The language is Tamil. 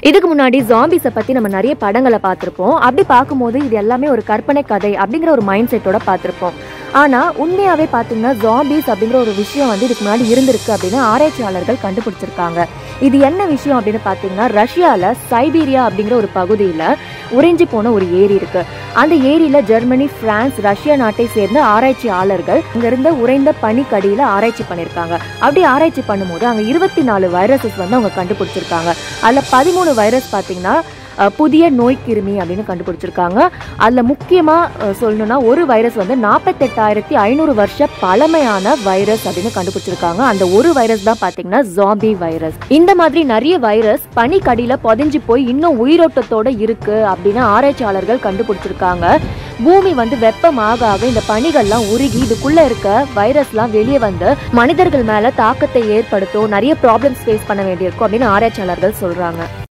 இதுக்கு முன்னாடி ஜாம்பிஸை பத்தி நம்ம நிறைய படங்களை பார்த்திருப்போம் அப்படி பார்க்கும்போது இது எல்லாமே ஒரு கற்பனை கதை அப்படிங்கிற ஒரு மைண்ட் செட்டோட பார்த்திருப்போம் ஆனா உண்மையாவே பாத்தீங்கன்னா ஜாம்பிஸ் அப்படிங்கிற ஒரு விஷயம் வந்து இதுக்கு முன்னாடி இருந்திருக்கு அப்படின்னு ஆராய்ச்சியாளர்கள் கண்டுபிடிச்சிருக்காங்க இது என்ன விஷயம் அப்படின்னு பாத்தீங்கன்னா ரஷ்யால சைபீரியா அப்படிங்கிற ஒரு பகுதியில உறைஞ்சி போன ஒரு ஏரி இருக்கு அந்த ஏரியில ஜெர்மனி பிரான்ஸ் ரஷ்யா நாட்டை சேர்ந்த ஆராய்ச்சியாளர்கள் இங்க இருந்த உறைந்த பனிக்கடியில ஆராய்ச்சி பண்ணிருக்காங்க அப்படி ஆராய்ச்சி பண்ணும்போது அங்க இருபத்தி நாலு வைரஸஸ் வந்து அவங்க கண்டுபிடிச்சிருக்காங்க அதுல பதிமூணு வைரஸ் பாத்தீங்கன்னா அஹ், புதிய நோய் கிருமி அப்படின்னு கண்டுபிடிச்சிருக்காங்க அதுல முக்கியமா அஹ், சொல்லணும்னா ஒரு வைரஸ் வந்து நாற்பத்தெட்டாயிரத்தி ஐநூறு வருஷ பழமையான வைரஸ் அப்படின்னு கண்டுபிடிச்சிருக்காங்க அந்த ஒரு வைரஸ் தான் பாத்தீங்கன்னா ஜாம்பி வைரஸ் இந்த மாதிரி நிறைய வைரஸ் பனிக்கடியில புதைஞ்சு போய் இன்னும் உயிரோட்டத்தோட இருக்கு அப்படின்னு ஆராய்ச்சியாளர்கள் கண்டுபிடிச்சிருக்காங்க பூமி வந்து வெப்பமாக ஆக இந்த பனிகள்லாம் உருகி இதுக்குள்ள இருக்க வைரஸ்லாம் வெளியே வந்து மனிதர்கள் மேல தாக்கத்தை ஏற்படுத்தும் நிறைய ப்ராப்ளம்ஸ் ஃபேஸ் பண்ண வேண்டியிருக்கும் அப்படின்னு ஆராய்ச்சியாளர்கள் சொல்றாங்க